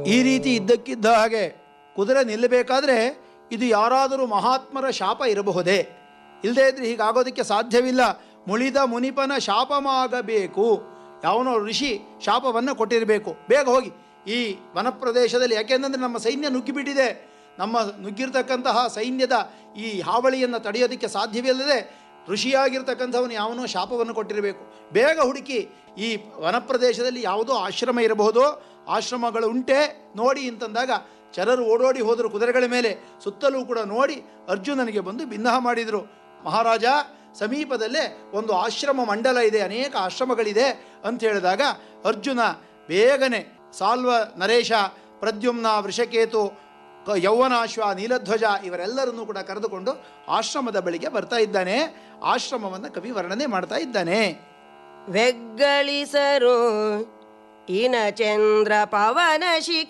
ಈ ರೀತಿ ಇದ್ದಕ್ಕಿದ್ದ ಹಾಗೆ ಕುದುರೆ ನಿಲ್ಲಬೇಕಾದ್ರೆ ಇದು ಯಾರಾದರೂ ಮಹಾತ್ಮರ ಶಾಪ ಇರಬಹುದೇ ಇಲ್ಲದೇ ಇದ್ರೆ ಹೀಗಾಗೋದಕ್ಕೆ ಸಾಧ್ಯವಿಲ್ಲ ಮುಳಿದ ಮುನಿಪನ ಶಾಪಮಾಗಬೇಕು ಯಾವನೋ ಋಷಿ ಶಾಪವನ್ನು ಕೊಟ್ಟಿರಬೇಕು ಬೇಗ ಹೋಗಿ ಈ ವನಪ್ರದೇಶದಲ್ಲಿ ಯಾಕೆಂದರೆ ನಮ್ಮ ಸೈನ್ಯ ನುಗ್ಗಿಬಿಟ್ಟಿದೆ ನಮ್ಮ ನುಗ್ಗಿರ್ತಕ್ಕಂತಹ ಸೈನ್ಯದ ಈ ಹಾವಳಿಯನ್ನು ತಡೆಯೋದಕ್ಕೆ ಸಾಧ್ಯವಿಲ್ಲದೆ ಋಷಿಯಾಗಿರ್ತಕ್ಕಂಥವನು ಯಾವನೋ ಶಾಪವನ್ನು ಕೊಟ್ಟಿರಬೇಕು ಬೇಗ ಹುಡುಕಿ ಈ ವನಪ್ರದೇಶದಲ್ಲಿ ಯಾವುದೋ ಆಶ್ರಮ ಇರಬಹುದೋ ಆಶ್ರಮಗಳು ಉಂಟೆ ನೋಡಿ ಅಂತಂದಾಗ ಚರರು ಓಡೋಡಿ ಹೋದರು ಕುದುರೆಗಳ ಮೇಲೆ ಸುತ್ತಲೂ ಕೂಡ ನೋಡಿ ಅರ್ಜುನನಿಗೆ ಬಂದು ಬಿನ್ನಹ ಮಾಡಿದರು ಮಹಾರಾಜ ಸಮೀಪದಲ್ಲೇ ಒಂದು ಆಶ್ರಮ ಮಂಡಲ ಇದೆ ಅನೇಕ ಆಶ್ರಮಗಳಿದೆ ಅಂತ ಹೇಳಿದಾಗ ಅರ್ಜುನ ಬೇಗನೆ ಸಾಲ್ವ ನರೇಶ ಪ್ರದ್ಯುಮ್ನ ವೃಷಕೇತು ಕ- ಯೌವನಾಶ್ವ ನೀಲಧ್ವಜ ಇವರೆಲ್ಲರನ್ನೂ ಕೂಡ ಕರೆದುಕೊಂಡು ಆಶ್ರಮದ ಬಳಿಗೆ ಬರ್ತಾ ಇದ್ದಾನೆ ಆಶ್ರಮವನ್ನು ಕವಿ ವರ್ಣನೆ ಮಾಡ್ತಾ ಇದ್ದಾನೆ వెగ్గళిసరు ఇన చంద్ర పవన శిఖ